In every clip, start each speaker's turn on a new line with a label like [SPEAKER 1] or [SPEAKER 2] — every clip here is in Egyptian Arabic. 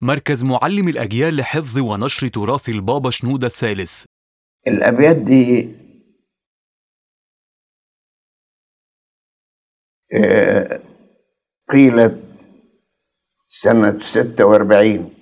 [SPEAKER 1] مركز معلم الأجيال لحفظ ونشر تراث البابا شنودة الثالث
[SPEAKER 2] الأبيات دي آه، قيلت سنة ستة وأربعين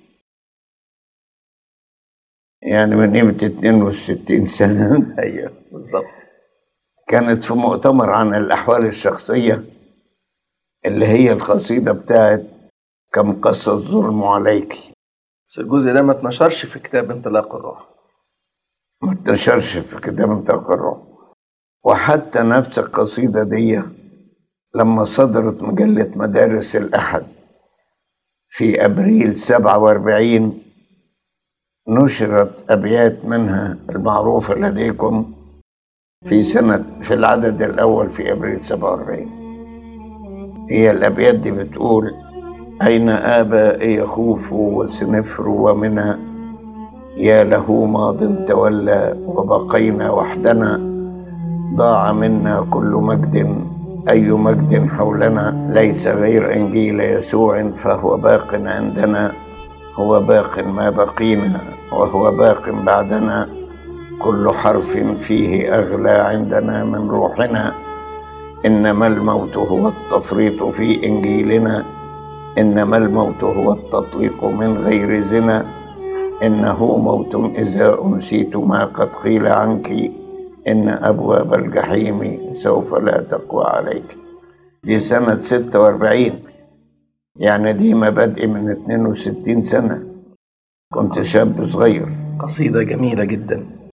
[SPEAKER 2] يعني من قيمة 62 سنة
[SPEAKER 3] ايوه بالظبط
[SPEAKER 2] كانت في مؤتمر عن الأحوال الشخصية اللي هي القصيدة بتاعت كم قص الظلم عليك
[SPEAKER 3] بس الجزء ده ما اتنشرش في كتاب انطلاق الروح
[SPEAKER 2] ما انتشرش في كتاب انطلاق الروح وحتى نفس القصيدة دي لما صدرت مجلة مدارس الأحد في أبريل سبعة وأربعين نشرت أبيات منها المعروفة لديكم في سنة في العدد الأول في أبريل سبعة وأربعين هي الأبيات دي بتقول أين آبائي يخوفوا وسنفر ومنى يا له ماض تولى وبقينا وحدنا ضاع منا كل مجد أي مجد حولنا ليس غير إنجيل يسوع فهو باق عندنا هو باق ما بقينا وهو باق بعدنا كل حرف فيه أغلى عندنا من روحنا إنما الموت هو التفريط في إنجيلنا إنما الموت هو التطليق من غير زنا إنه موت إذا أنسيت ما قد قيل عنك إن أبواب الجحيم سوف لا تقوى عليك دي سنة ستة وأربعين يعني دي مبادئ من 62 سنة كنت شاب صغير
[SPEAKER 3] قصيدة جميلة جدا